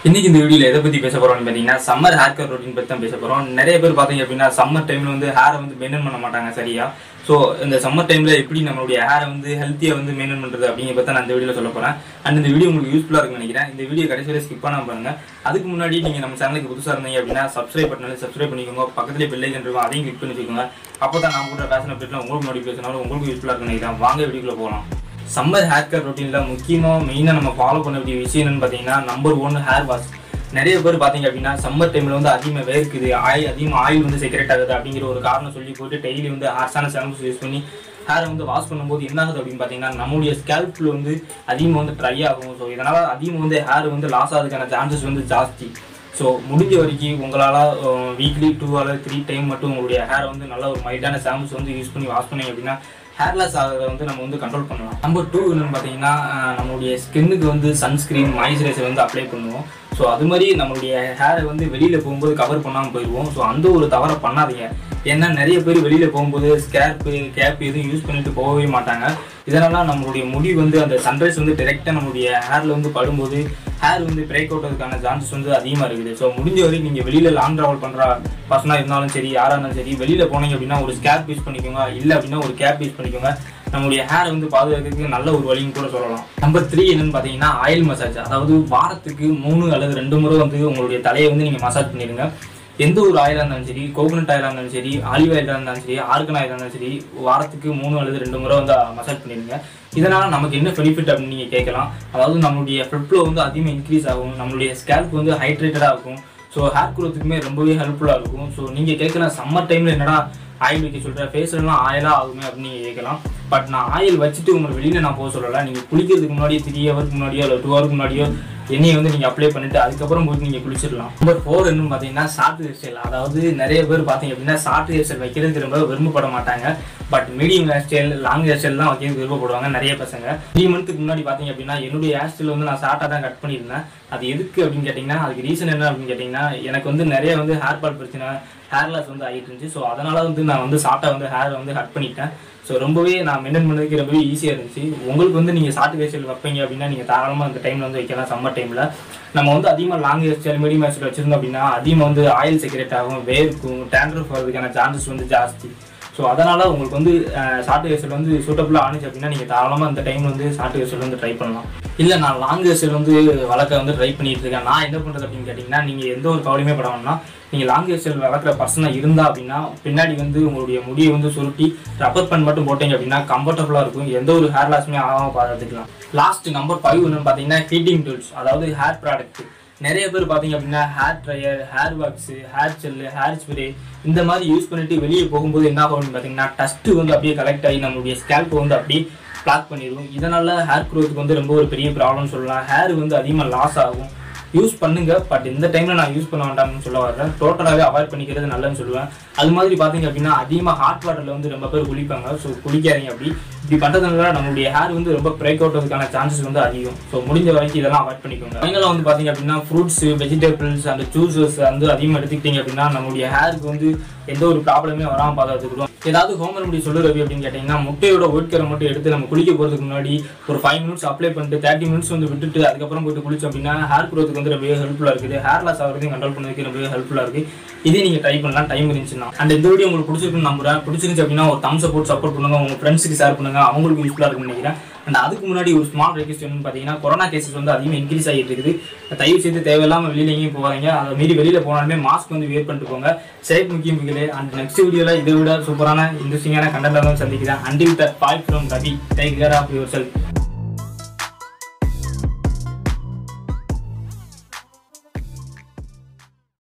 இன்னைக்கு இந்த வீடியோல எதை பத்தி பேச போறோம்னு பாத்தீங்கன்னா சம்மர் ஹேர் கட் ரொட்டீன் பத்தி தான் பேச போறோம் நிறைய பேர் பாத்தீங்க அப்படின்னா சம்மர் டைம்ல வந்து ஹேரை வந்து மெயின்டைன் பண்ண மாட்டாங்க சரியா ஸோ இந்த சம்மர் டைம்ல எப்படி நம்மளுடைய ஹேரை வந்து ஹெல்த்தியா வந்து மெயின்டைன் பண்றது அப்படிங்கிற பத்தி நான் இந்த வீடியோல சொல்ல போறேன் அண்ட் இந்த வீடியோ உங்களுக்கு யூஸ்ஃபுல்லா இருக்கும்னு நினைக்கிறேன் இந்த வீடியோ கடைசி வரை ஸ்கிப் பண்ணாம பாருங்க அதுக்கு முன்னாடி நீங்க நம்ம சேனலுக்கு புதுசா இருந்தீங்க அப்படின்னா சப்ஸ்கிரைப் பண்ணாலும் சப்ஸ்கிரைப் பண்ணிக்கோங்க பக்கத்துல பெல் ஐக்கன் இருக்கும் அதையும் கிளிக் பண்ணி வச்சுக்கோங்க அப்போ தான் நான் போடுற ஃபேஷன் அப்டேட்ல உங்களுக்கு நோட்டிஃபிகேஷன் வரும் உங்களுக்கு யூஸ்ஃபுல்லா இருக்கும்னு நினைக்கிறேன் வாங்க வீடியோக்குள்ள போகலாம் சம்மர் ஹேர் கட் ரொட்டீன்ல முக்கியமா மெயினா நம்ம ஃபாலோ பண்ண வேண்டிய விஷயம் என்னன்னு பாத்தீங்கன்னா நம்பர் ஒன் ஹேர் வாஷ் நிறைய பேர் பாத்தீங்க அப்படின்னா சம்மர் டைம்ல வந்து அதிகமாக வேர்க்குது ஆயில் அதிகமாக ஆயில் வந்து செக்ரெட் ஆகுது அப்படிங்கிற ஒரு காரணம் சொல்லி போட்டு டெய்லி வந்து ஹார்ஸான ஷாம்புஸ் யூஸ் பண்ணி ஹேரை வந்து வாஷ் பண்ணும்போது என்ன ஆகுது அப்படின்னு பார்த்தீங்கன்னா நம்மளுடைய ஸ்கேல்ப்ல வந்து அதிகமாக வந்து ட்ரை ஆகும் ஸோ இதனால அதிகமாக வந்து ஹேர் வந்து லாஸ் ஆகிறதுக்கான சான்சஸ் வந்து ஜாஸ்தி ஸோ முடிஞ்ச வரைக்கும் உங்களால் weekly two or three time மட்டும் உங்களுடைய ஹேரை வந்து நல்ல ஒரு மைல்டான ஷாம்புஸ் வந்து யூஸ் பண்ணி வாஷ் பண்ணீங்க அப்படின்னா ஹேர்லெஸ் ஆகிறத வந்து நம்ம வந்து கண்ட்ரோல் பண்ணலாம் நம்பர் டூ என்னன்னு பார்த்தீங்கன்னா அஹ், நம்மளுடைய ஸ்கின்னுக்கு வந்து சன்ஸ்கிரீன் மாய்ஸ்சரைசர் வந்து அப்ளை பண்ணுவோம் ஸோ அது மாதிரி நம்மளுடைய ஹேரை வந்து வெளியில் போகும்போது கவர் பண்ணாமல் போயிடுவோம் ஸோ அந்த ஒரு தவறை பண்ணாதீங்க ஏன்னா நிறைய பேர் வெளியில் போகும்போது ஸ்கேர்ப்பு கேப் எதுவும் யூஸ் பண்ணிட்டு போகவே மாட்டாங்க இதனால நம்மளுடைய முடி வந்து அந்த சன்ரைஸ் வந்து டைரெக்டாக நம்மளுடைய ஹேரில் வந்து படும்போது ஹேர் வந்து பிரேக் அவுட் ஆகிறதுக்கான சான்சஸ் வந்து அதிகமாக இருக்குது ஸோ முடிஞ்ச வரைக்கும் நீங்கள் வெளியில் லாங் ட்ராவல் பண்ணுற பர்சனாக இருந்தாலும் சரி யாராக இருந்தாலும் சரி வெளியில் போனீங்க அப்படின்னா ஒரு ஸ்கேப் யூஸ் பண்ணிக்கோங்க இல்லை அப்படின்னா ஒரு கேப் யூஸ் பண்ணிக்கோங்க நம்மளுடைய ஹேர் வந்து பாதுகாக்கிறதுக்கு நல்ல ஒரு வழியும் கூட சொல்லலாம் நம்பர் த்ரீ என்னன்னு பார்த்தீங்கன்னா ஆயில் மசாஜ் அதாவது வாரத்துக்கு மூணு அல்லது ரெண்டு முறை வந்து உங்களுடைய தலையை வந்து நீங்கள் மசாஜ் பண்ணிடுங்க எந்த ஒரு ஆயிலாக இருந்தாலும் சரி கோகனட் ஆயிலாக இருந்தாலும் சரி ஆலிவ் ஆயிலாக இருந்தாலும் சரி ஆர்கன் ஆயிலாக இருந்தாலும் சரி வாரத்துக்கு மூணு அல்லது ரெண்டு முறை வந்து மசாஜ் பண்ணிடுங்க இதனால நமக்கு என்ன பெனிஃபிட் அப்படின்னு நீங்கள் கேட்கலாம் அதாவது நம்மளுடைய ஃப்ளட் ஃப்ளோ வந்து அதிகமாக இன்க்ரீஸ் ஆகும் நம்மளுடைய ஸ்கேல்ப் வந்து ஹைட்ரேட்டடாக இருக்கும் ஸோ ஹேர் க்ரோத்துக்குமே ரொம்பவே ஹெல்ப்ஃபுல்லாக இருக்கும் ஸோ நீங்கள் கேட்கலாம் சம்மர் டைமில் என்னடா ஆயில் வைக்க சொல்கிறேன் ஃபேஸ்லாம் ஆயிலாக ஆகுமே அப்படின்னு நீங்கள் கேட்கலாம் பட் நான் ஆயில் வச்சுட்டு உங்களுக்கு வெளியில் நான் போக சொல்லலை நீங்கள் குளிக்கிறதுக்கு முன்னாடியே த்ரீ ஹவருக்கு முன்னாடியோ இல்லை டூ ஹவருக்கு முன்னாடியோ எண்ணெயை வந்து நீங்கள் அப்ளை பண்ணிட்டு அதுக்கப்புறம் போயிட்டு நீங்கள் குளிச்சிடலாம் நம்பர் ஃபோர் என்னன்னு பார்த்தீங்கன்னா ஷார்ட் ஹேர் ஸ்டைல் அதாவது நிறைய பேர் பார்த்தீங்க அப்படின்னா ஷார்ட் ஹேர் ஸ்டைல் வைக்கிறதுக்கு ரொம்ப விரும்பப்பட மாட்டாங்க but medium hair style long hair style தான் வைக்கிறதுக்கு விருப்பப்படுவாங்க நிறைய பசங்க த்ரீ மந்த்துக்கு முன்னாடி பார்த்தீங்க அப்படின்னா என்னுடைய ஹேர் ஸ்டைல் வந்து நான் ஷார்ட்டாக தான் கட் பண்ணியிருந்தேன் அது எதுக்கு அப்படின்னு கேட்டிங்கன்னா அதுக்கு ரீசன் என்ன அப்படின்னு கேட்டிங்கன்னா எனக்கு வந்து நிறைய வந்து ஹேர் ஃபால் பிரச்சனை ஹேர் லாஸ் வந்து ஆகிட்டு இருந்துச்சு ஸோ அதனால வந்து நான் வந்து ஷார்ட்டாக வந்து ஹேர் வந்து கட் பண்ணிட்டேன் ஸோ ரொம்பவே நான் மெயின்டைன் பண்ணதுக்கு ரொம்பவே ஈஸியாக இருந்துச்சு உங்களுக்கு வந்து நீங்கள் ஷார்ட் ஹேர் ஸ்டைல் வைப்பீங்க அப்படின்னா நீங்கள் தாராளமாக அந்த டைமில் வந்து வைக்கலாம் சம்மர் டைமில் நம்ம வந்து அதிகமாக long hair style medium hair style வச்சிருந்தோம் அப்படின்னா அதிகமாக வந்து ஆயில் செக்ரெட் ஆகும் வேர்க்கும் டேண்ட்ரஃப் வரதுக்கான சான்சஸ் வந்து ஜாஸ்தி ஸோ அதனால் உங்களுக்கு வந்து ஷார்ட் ஹேர் ஸ்டைல் வந்து சூட்டபுளாக ஆனிச்சு அப்படின்னா நீங்கள் தாராளமாக அந்த டைமில் வந்து ஷார்ட் ஹேர் ஸ்டைல் வந்து ட்ரை பண்ணலாம் இல்லை நான் லாங் ஹேர் ஸ்டைல் வந்து வளர்க்க வந்து ட்ரை பண்ணிட்டு இருக்கேன் நான் என்ன பண்ணுறது அப்படின்னு கேட்டிங்கன்னா நீங்கள் எந்த ஒரு கவலையுமே பட வேணாம் நீங்கள் லாங் ஹேர் ஸ்டைல் வளர்க்குற பர்சனாக இருந்தா அப்படின்னா பின்னாடி வந்து உங்களுடைய முடியை வந்து சுருட்டி ரப்பர் பேண்ட் மட்டும் போட்டீங்க அப்படின்னா கம்ஃபர்டபுளாக இருக்கும் எந்த ஒரு ஹேர் லாஸுமே ஆகாமல் பார்த்துக்கலாம் லாஸ்ட் நம்பர் ஃபைவ் என்னன்னு பார்த்தீங்கன்னா ஹீட்டிங் டூல்ஸ் அதாவது ஹேர் ப்ராடக்ட் நிறைய பேர் பார்த்தீங்க அப்படின்னா hair dryer hair wax hair gel hair spray இந்த மாதிரி யூஸ் பண்ணிட்டு வெளியே போகும்போது என்ன ஆகும் அப்படின்னு பார்த்தீங்கன்னா டஸ்ட்டு வந்து அப்படியே கலெக்ட் ஆகி நம்மளுடைய ஸ்கேல்ப் வந்து அப்படியே பிளாக் பண்ணிடும் இதனால ஹேர் க்ரோத்துக்கு வந்து ரொம்ப ஒரு பெரிய ப்ராப்ளம் சொல்லலாம் ஹேர் வந்து அதிகமாக லாஸ் ஆகும் யூஸ் பண்ணுங்க பட் இந்த டைம்ல நான் யூஸ் பண்ண வேண்டாம்னு சொல்ல வர்றேன் டோட்டலாகவே அவாய்ட் பண்ணிக்கிறது நல்லதுன்னு சொல்லுவேன் அது மாதிரி பார்த்தீங்க அப்படின்னா அதிகமாக ஹாட் வாட்டரில் வந்து ரொம்ப பேர் குளிப்பாங்க ஸோ குளிக்காதீங்க அப்படி இப்படி பண்ணுறதுனால நம்மளுடைய ஹேர் வந்து ரொம்ப பிரேக் அவுட் ஆகிறதுக்கான சான்சஸ் வந்து அதிகம் ஸோ முடிஞ்ச வரைக்கும் இதெல்லாம் அவாய்ட் பண்ணிக்கோங்க ஃபைனலாக வந்து பார்த்தீங்க அப்படின்னா ஃப்ரூட்ஸ் வெஜிடபிள்ஸ் அண்ட் ஜூஸஸ் வந்து அதிகமாக எடுத்துக்கிட்டீங்க அப்படின்னா நம்மளுடைய ஹேருக்கு வந்து எந்த ஒரு ப்ராப்ளமே வராமல் பார்த்துக்கிறோம் ஏதாவது ஹோம் ரெமடி சொல்லு ரவி அப்படின்னு கேட்டிங்கன்னா முட்டையோட ஒயிட்கரை மட்டும் எடுத்து நம்ம குளிக்க போகிறதுக்கு முன்னாடி ஒரு ஃபைவ் மினிட்ஸ் அப்ளை பண்ணிட்டு தேர்ட்டி மினிட்ஸ் வந்து விட்டுட்டு அதுக்கப்புறம் போயிட்டு குளிச்சோம் அப்படின்னா ஹேர் க்ரோத்துக்கு வந்து ரொம்பவே ஹெல்ப்ஃபுல்லாக இருக்குது ஹேர் லாஸ் ஆகிறதையும் கண்ட்ரோல் பண்ணதுக்கு ரொம்பவே ஹெல்ப்ஃபுல்லாக இருக்குது இதே நீங்கள் ட்ரை பண்ணலாம் டைம் இருந்துச்சுன்னா அண்ட் இந்த வீடியோ உங்களுக்கு பிடிச்சிருக்குன்னு நம்புறேன் பிடிச்சிருந்துச்சு அப்படின்னா ஒரு தம்ஸ் சப்போர்ட் சப்போர்ட் பண்ணுங்க உங்கள் ஃப்ரெண்ட்ஸுக்கு ஷேர் பண்ணுங்க அவங்களுக்கு யூஸ்ஃபுல்லாக இருக்கும்னு நினைக்கிறேன் அண்ட் அதுக்கு முன்னாடி ஒரு ஸ்மால் ரெக்வஸ்ட் என்னன்னு பார்த்தீங்கன்னா கொரோனா கேசஸ் வந்து அதிகமாக இன்க்ரீஸ் ஆகிட்டு இருக்குது தயவு செய்து தேவையில்லாமல் வெளியில எங்கேயும் போகாதீங்க அதை மீறி வெளியில் போனாலுமே மாஸ்க் வந்து வியர் பண்ணிட்டு போங்க சேஃப் முக்கியம் மிகலே அண்ட் நெக்ஸ்ட் வீடியோவில் இதை விட சூப்பரான இன்ட்ரெஸ்டிங்கான கண்டென்ட் வந்து சந்திக்கிறேன் until that bye from Ravi take care of your self